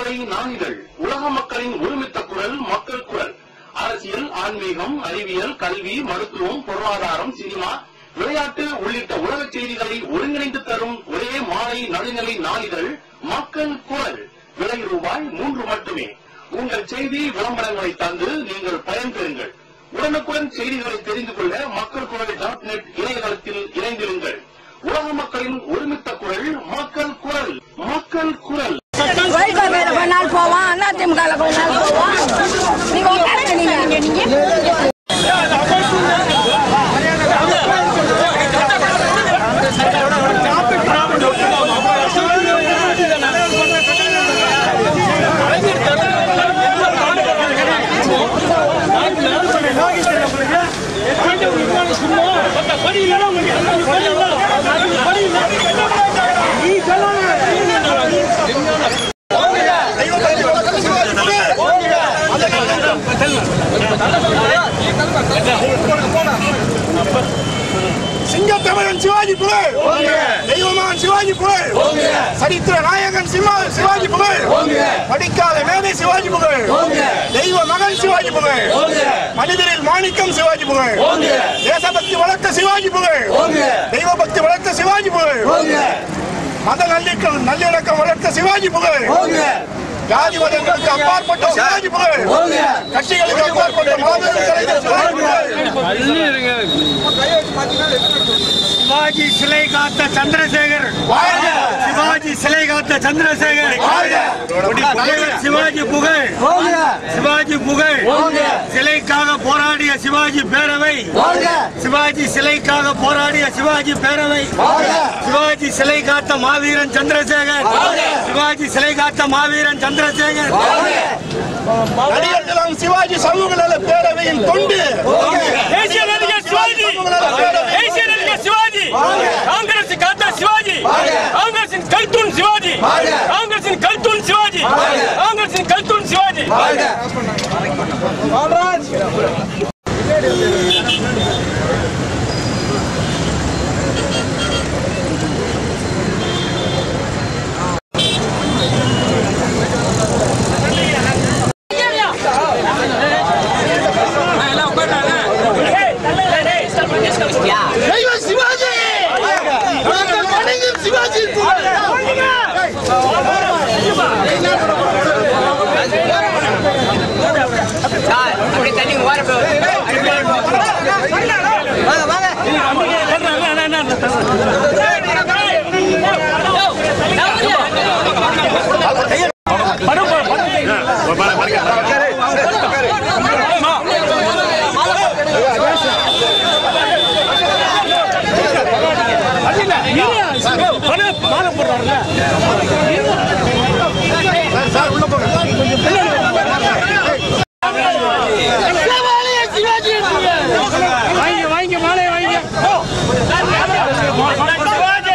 நடுநிலை நாளிதழ் உலக மக்களின் ஒருமித்த குரல் மக்கள் குரல் அரசியல் ஆன்மீகம் அறிவியல் கல்வி மருத்துவம் பொருளாதாரம் சினிமா விளையாட்டு உள்ளிட்ட உலக செய்திகளை ஒருங்கிணைந்து தரும் ஒரே மாலை நடுநிலை நாளிதழ் மக்கள் குரல் விலை ரூபாய் மூன்று மட்டுமே உங்கள் செய்தி விளம்பரங்களை தந்து நீங்கள் பயன்பெறுங்கள் உடனுக்குடன் செய்திகளை தெரிந்து கொள்ள மக்கள் குரல் டாட் நெட் இணையதளத்தில் இணைந்திருங்கள் உலக மக்களின் ஒருமித்த குரல் மக்கள் குரல் மக்கள் குரல் வைகோ மேல கொஞ்ச நாள் போவான் அதிமுக கொஞ்ச நாள் போவான் நீங்க உட்காருங்க நீங்க நீங்க சிங்கத்தமிழன் சிவாஜி புகழ் தெய்வமான் சிவாஜி புகழ் சரித்திர நாயகன் சிவா சிவாஜி புகழ் படிக்காத மேதை சிவாஜி புகழ் தெய்வ மகன் சிவாஜி புகழ் மனிதரில் மாணிக்கம் சிவாஜி புகழ் தேசபக்தி வளர்த்த சிவாஜி புகழ் தெய்வ பக்தி வளர்த்த சிவாஜி புகழ் மத நல்லிக்கம் நல்லிணக்கம் வளர்த்த சிவாஜி புகழ் ஜாதி மதங்களுக்கு அப்பாற்பட்ட சிவாஜி புகழ் கட்சிகளுக்கு அப்பாற்பட்ட மாபெரும் தலைவர் சிவாஜி புகழ் சிவாஜி சிலை காத்த சந்திரசேகர் வாழ்க! சிவாஜி சிலை காத்த சந்திரசேகர் வாழ்க! புகழ் சிவாஜி புகழ் சிவாஜி புகழ் சிலைக்காக போராடிய சிவாஜி பேரவை சிவாஜி சிலைக்காக போராடிய சிவாஜி பேரவை சிவாஜி சிலை காத்த மாவீரன் சந்திரசேகர் சிவாஜி சிலை காத்த மாவீரன் சந்திரசேகர் நடிகர் திலகம் சிவாஜி சமூக நல பேரவையின் தொண்டு தேசிய நடிகர் சிவாஜி தேசிய நடிகர் சிவாஜி காங்கிரஸ் காத்த சிவாஜி காங்கிரசின் கல்தூன் சிவாஜி காங்கிரசின் கல்தூன் சிவாஜி காங்கிரசின் கல்தூன் சிவாஜி தெய்வ சிவாஜி நாங்கள் வணங்கும் சிவாஜி அப்படி தண்ணி ஓர வாங்கி வாங்கி மாலை வாங்கி சிவாஜி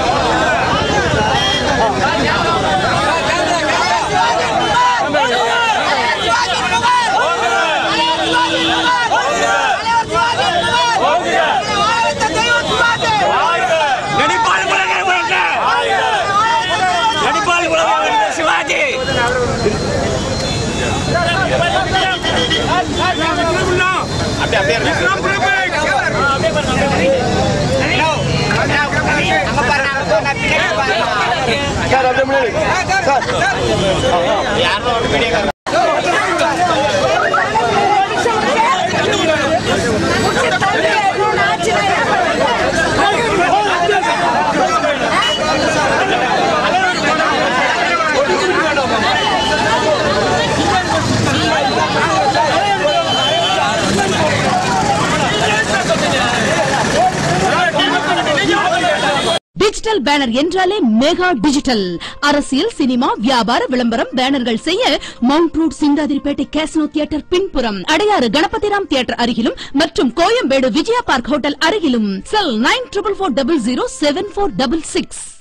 நடிப்பால் உலகை உலக நடிப்பால் உலகை சிவாஜி டிஜிட்டல் பேனர் என்றாலே மெகா டிஜிட்டல் அரசியல் சினிமா வியாபார விளம்பரம் பேனர்கள் செய்ய Mount Road Chintadripet Casino Theatre பின்புறம் அடையாறு கணபதிராம் தியேட்டர் அருகிலும் மற்றும் கோயம்பேடு விஜயா பார்க் ஹோட்டல் அருகிலும் cell nine triple four double zero seven four double six